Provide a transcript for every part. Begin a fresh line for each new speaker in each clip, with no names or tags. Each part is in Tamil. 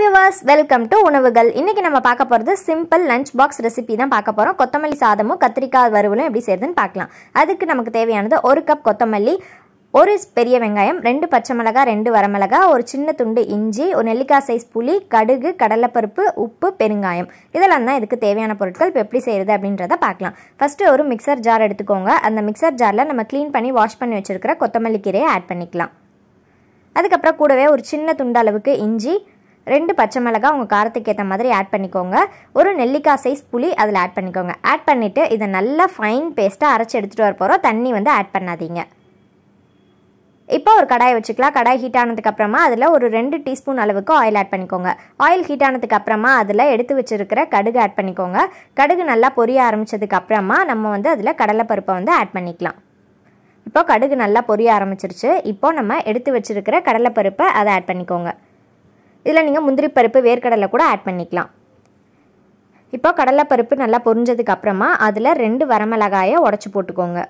வியூவர்ஸ் வெல்கம் டு உணவுகள் இன்னைக்கு நம்ம பார்க்க போகிறது சிம்பிள் லஞ்ச் பாக்ஸ் ரெசிபி தான் பார்க்க போகிறோம் கொத்தமல்லி சாதமும் கத்திரிக்காய் வறுவலும் எப்படி செய்யுதுன்னு பார்க்கலாம் அதுக்கு நமக்கு தேவையானது ஒரு கப் கொத்தமல்லி ஒரு பெரிய வெங்காயம் ரெண்டு பச்சை மிளகாய் ரெண்டு வரமிளகாய் ஒரு சின்ன துண்டு இஞ்சி ஒரு நெல்லிக்காய் சைஸ் புளி கடுகு கடலைப்பருப்பு உப்பு பெருங்காயம் இதெல்லாம் தான் இதுக்கு தேவையான பொருட்கள் இப்போ எப்படி செய்கிறது அப்படின்றத பார்க்கலாம் ஃபஸ்ட்டு ஒரு மிக்சர் ஜார் எடுத்துக்கோங்க அந்த மிக்சர் ஜாரில் நம்ம க்ளீன் பண்ணி வாஷ் பண்ணி வச்சுருக்கிற கொத்தமல்லி கீரையை ஆட் பண்ணிக்கலாம் அதுக்கப்புறம் கூடவே ஒரு சின்ன துண்டு அளவுக்கு இஞ்சி ரெண்டு பச்சை மிளகாய் உங்கள் காரத்துக்கு ஏற்ற மாதிரி ஆட் பண்ணிக்கோங்க ஒரு நெல்லிக்காய் சைஸ் புளி அதில் ஆட் பண்ணிக்கோங்க ஆட் பண்ணிவிட்டு இதை நல்லா ஃபைன் பேஸ்ட்டாக அரைச்சி எடுத்துகிட்டு வர போகிறோம் தண்ணி வந்து ஆட் பண்ணாதீங்க இப்போ ஒரு கடாயை வச்சுக்கலாம் கடாய் ஹீட் ஆனதுக்கு அப்புறமா அதில் ஒரு ரெண்டு டீஸ்பூன் அளவுக்கு ஆயில் ஆட் பண்ணிக்கோங்க ஆயில் ஹீட் ஆனதுக்கு அப்புறமா அதில் எடுத்து வச்சிருக்கிற கடுகு ஆட் பண்ணிக்கோங்க கடுகு நல்லா பொரிய ஆரம்பிச்சதுக்கு அப்புறமா நம்ம வந்து அதில் கடலைப்பருப்பை வந்து ஆட் பண்ணிக்கலாம் இப்போ கடுகு நல்லா பொரிய ஆரம்பிச்சிருச்சு இப்போ நம்ம எடுத்து வச்சிருக்கிற கடலைப்பருப்பை அதை ஆட் பண்ணிக்கோங்க இதில் நீங்கள் முந்திரி பருப்பு வேர்க்கடலை கூட ஆட் பண்ணிக்கலாம் இப்போ கடலைப்பருப்பு நல்லா பொரிஞ்சதுக்கு அப்புறமா அதில் ரெண்டு வரமிளகாயை உடச்சி போட்டுக்கோங்க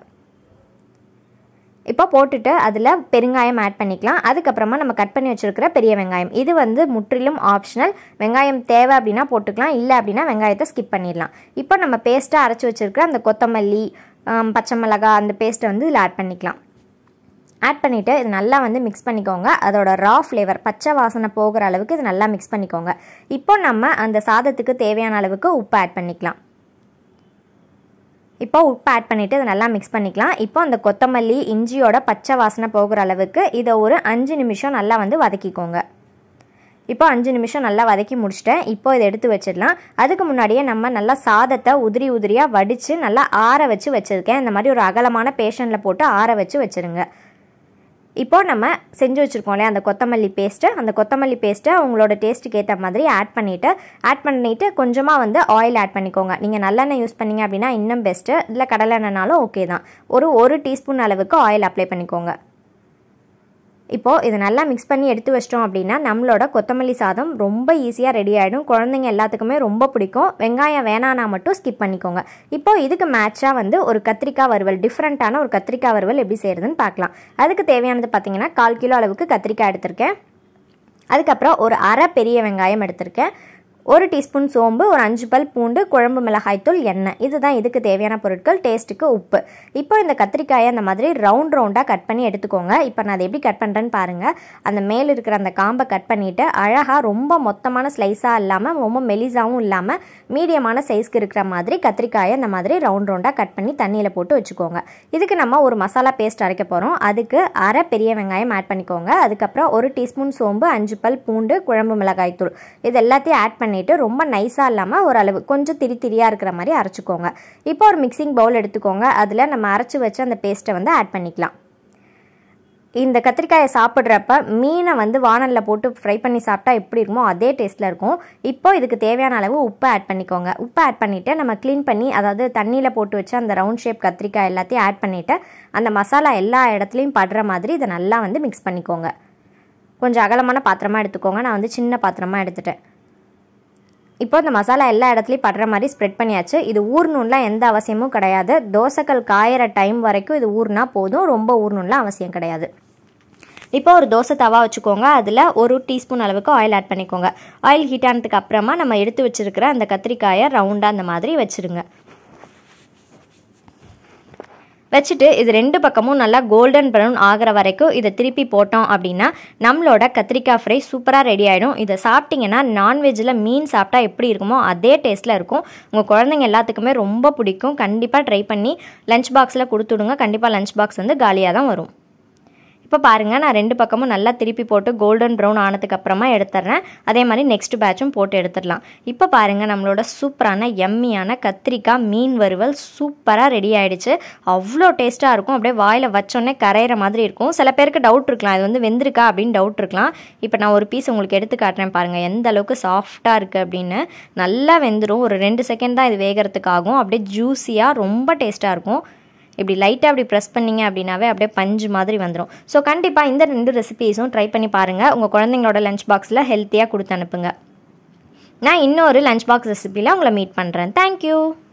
இப்போ போட்டுட்டு அதில் பெருங்காயம் ஆட் பண்ணிக்கலாம் அதுக்கப்புறமா நம்ம கட் பண்ணி வச்சுருக்கிற பெரிய வெங்காயம் இது வந்து முற்றிலும் ஆப்ஷனல் வெங்காயம் தேவை அப்படின்னா போட்டுக்கலாம் இல்லை அப்படின்னா வெங்காயத்தை ஸ்கிப் பண்ணிடலாம் இப்போ நம்ம பேஸ்ட்டாக அரைச்சி வச்சுருக்கிற அந்த கொத்தமல்லி ஆம், பச்சை மிளகாய் அந்த பேஸ்ட்டை வந்து இதில் ஆட் பண்ணிக்கலாம் ஆட் பண்ணிவிட்டு இது நல்லா வந்து மிக்ஸ் பண்ணிக்கோங்க அதோட ரா ஃப்ளேவர் பச்சை வாசனை போகிற அளவுக்கு இது நல்லா மிக்ஸ் பண்ணிக்கோங்க இப்போ நம்ம அந்த சாதத்துக்கு தேவையான அளவுக்கு உப்பு ஆட் பண்ணிக்கலாம் இப்போ உப்பு ஆட் பண்ணிவிட்டு இதை நல்லா மிக்ஸ் பண்ணிக்கலாம் இப்போ அந்த கொத்தமல்லி இஞ்சியோட பச்சை வாசனை போகிற அளவுக்கு இதை ஒரு அஞ்சு நிமிஷம் நல்லா வந்து வதக்கிக்கோங்க இப்போ அஞ்சு நிமிஷம் நல்லா வதக்கி முடிச்சிட்டேன் இப்போ இதை எடுத்து வச்சிடலாம் அதுக்கு முன்னாடியே நம்ம நல்லா சாதத்தை உதிரி உதிரியாக வடித்து நல்லா ஆற வச்சு வச்சுருக்கேன் இந்த மாதிரி ஒரு அகலமான பேஷனில் போட்டு ஆற வச்சு வச்சுருங்க இப்போ நம்ம செஞ்சு வச்சுருக்கோம் இல்லையா அந்த கொத்தமல்லி பேஸ்ட்டு அந்த கொத்தமல்லி பேஸ்ட்டை உங்களோட டேஸ்ட்டுக்கு ஏற்ற மாதிரி ஆட் பண்ணிவிட்டு ஆட் பண்ணிவிட்டு கொஞ்சமாக வந்து ஆயில் ஆட் பண்ணிக்கோங்க நீங்கள் நல்லெண்ணெய் யூஸ் பண்ணீங்க அப்படின்னா இன்னும் பெஸ்ட்டு இல்லை கடலெண்ணெய்னாலும் ஓகே தான் ஒரு ஒரு டீஸ்பூன் அளவுக்கு ஆயில் அப்ளை பண்ணிக்கோங்க இப்போது இதை நல்லா மிக்ஸ் பண்ணி எடுத்து வச்சிட்டோம் அப்படின்னா நம்மளோட கொத்தமல்லி சாதம் ரொம்ப ஈஸியாக ரெடி ஆகிடும் குழந்தைங்க எல்லாத்துக்குமே ரொம்ப பிடிக்கும் வெங்காயம் வேணானா மட்டும் ஸ்கிப் பண்ணிக்கோங்க இப்போ இதுக்கு மேட்சாக வந்து ஒரு கத்திரிக்காய் வறுவல் டிஃப்ரெண்ட்டான ஒரு கத்திரிக்காய் வறுவல் எப்படி செய்கிறதுன்னு பார்க்கலாம் அதுக்கு தேவையானது பார்த்தீங்கன்னா கால் கிலோ அளவுக்கு கத்திரிக்காய் எடுத்திருக்கேன் அதுக்கப்புறம் ஒரு அரை பெரிய வெங்காயம் எடுத்திருக்கேன் ஒரு டீஸ்பூன் சோம்பு ஒரு அஞ்சு பல் பூண்டு குழம்பு மிளகாய்த்தூள் எண்ணெய் இதுதான் இதுக்கு தேவையான பொருட்கள் டேஸ்ட்டுக்கு உப்பு இப்போ இந்த கத்திரிக்காயை அந்த மாதிரி ரவுண்ட் ரவுண்டாக கட் பண்ணி எடுத்துக்கோங்க இப்போ நான் அதை எப்படி கட் பண்ணுறேன்னு பாருங்கள் அந்த மேல் இருக்கிற அந்த காம்பை கட் பண்ணிவிட்டு அழகாக ரொம்ப மொத்தமான ஸ்லைஸாக இல்லாமல் ரொம்ப மெலிசாவும் இல்லாமல் மீடியமான சைஸ்க்கு இருக்கிற மாதிரி கத்திரிக்காயை அந்த மாதிரி ரவுண்ட் ரவுண்டாக கட் பண்ணி தண்ணியில் போட்டு வச்சுக்கோங்க இதுக்கு நம்ம ஒரு மசாலா பேஸ்ட் அரைக்க போகிறோம் அதுக்கு அரை பெரிய வெங்காயம் ஆட் பண்ணிக்கோங்க அதுக்கப்புறம் ஒரு டீஸ்பூன் சோம்பு அஞ்சு பல் பூண்டு குழம்பு மிளகாய் தூள் இது எல்லாத்தையும் ஆட் பண்ணிவிட்டு ரொம்ப நைஸாக இல்லாமல் ஓரளவு கொஞ்சம் திரி திரியாக இருக்கிற மாதிரி அரைச்சிக்கோங்க இப்போ ஒரு மிக்சிங் பவுல் எடுத்துக்கோங்க அதில் நம்ம அரைச்சி வச்ச அந்த பேஸ்ட்டை வந்து ஆட் பண்ணிக்கலாம் இந்த கத்திரிக்காயை சாப்பிட்றப்ப மீனை வந்து வானலில் போட்டு ஃப்ரை பண்ணி சாப்பிட்டா எப்படி இருக்குமோ அதே டேஸ்ட்டில் இருக்கும் இப்போ இதுக்கு தேவையான அளவு உப்பு ஆட் பண்ணிக்கோங்க உப்பு ஆட் பண்ணிவிட்டு நம்ம க்ளீன் பண்ணி அதாவது தண்ணியில் போட்டு வச்சு அந்த ரவுண்ட் ஷேப் கத்திரிக்காய் எல்லாத்தையும் ஆட் பண்ணிவிட்டு அந்த மசாலா எல்லா இடத்துலையும் படுற மாதிரி இதை நல்லா வந்து மிக்ஸ் பண்ணிக்கோங்க கொஞ்சம் அகலமான பாத்திரமாக எடுத்துக்கோங்க நான் வந்து சின்ன பாத்திரமாக எடுத்துட்டேன் இப்போ இந்த மசாலா எல்லா இடத்துலையும் படுற மாதிரி ஸ்ப்ரெட் பண்ணியாச்சு இது ஊறணும்லாம் எந்த அவசியமும் கிடையாது தோசைக்கல் காயிற டைம் வரைக்கும் இது ஊறினா போதும் ரொம்ப ஊறணும்லாம் அவசியம் கிடையாது இப்போ ஒரு தோசை தவா வச்சுக்கோங்க அதில் ஒரு டீஸ்பூன் அளவுக்கு ஆயில் ஆட் பண்ணிக்கோங்க ஆயில் ஹீட் ஆனதுக்கு அப்புறமா நம்ம எடுத்து வச்சிருக்கிற அந்த கத்திரிக்காயை ரவுண்டாக அந்த மாதிரி வச்சுருங்க வச்சுட்டு இது ரெண்டு பக்கமும் நல்லா கோல்டன் ப்ரௌன் ஆகிற வரைக்கும் இதை திருப்பி போட்டோம் அப்படின்னா நம்மளோட கத்திரிக்காய் ஃப்ரை சூப்பராக ரெடி ஆகிடும் இதை சாப்பிட்டிங்கன்னா நான்வெஜ்ஜில் மீன் சாப்பிட்டா எப்படி இருக்குமோ அதே டேஸ்ட்டில் இருக்கும் உங்கள் குழந்தைங்க எல்லாத்துக்குமே ரொம்ப பிடிக்கும் கண்டிப்பாக ட்ரை பண்ணி லஞ்ச் பாக்ஸில் கொடுத்துடுங்க கண்டிப்பாக லஞ்ச் பாக்ஸ் வந்து காலியாக தான் வரும் இப்போ பாருங்கள் நான் ரெண்டு பக்கமும் நல்லா திருப்பி போட்டு கோல்டன் ப்ரௌன் ஆனதுக்கு அப்புறமா எடுத்துட்றேன் அதே மாதிரி நெக்ஸ்ட் பேட்சும் போட்டு எடுத்துடலாம் இப்போ பாருங்கள் நம்மளோட சூப்பரான எம்மியான கத்திரிக்காய் மீன் வறுவல் சூப்பராக ரெடி ஆயிடுச்சு அவ்வளோ டேஸ்ட்டாக இருக்கும் அப்படியே வாயில் வச்சோன்னே கரையிற மாதிரி இருக்கும் சில பேருக்கு டவுட் இருக்கலாம் இது வந்து வெந்திருக்கா அப்படின்னு டவுட் இருக்கலாம் இப்போ நான் ஒரு பீஸ் உங்களுக்கு எடுத்து காட்டுறேன் பாருங்கள் எந்த அளவுக்கு சாஃப்டாக இருக்குது அப்படின்னு நல்லா வெந்துடும் ஒரு ரெண்டு செகண்ட் தான் இது வேகிறதுக்கு ஆகும் அப்படியே ஜூஸியாக ரொம்ப டேஸ்ட்டாக இருக்கும் இப்படி லைட்டாக அப்படி ப்ரெஸ் பண்ணிங்க அப்படின்னாவே அப்படியே பஞ்சு மாதிரி வந்துடும் ஸோ கண்டிப்பாக இந்த ரெண்டு ரெசிபீஸும் ட்ரை பண்ணி பாருங்கள் உங்கள் குழந்தைங்களோட லஞ்ச் பாக்ஸில் ஹெல்த்தியாக கொடுத்து அனுப்புங்க நான் இன்னொரு லஞ்ச் பாக்ஸ் ரெசிபியில் உங்களை மீட் பண்ணுறேன் தேங்க்யூ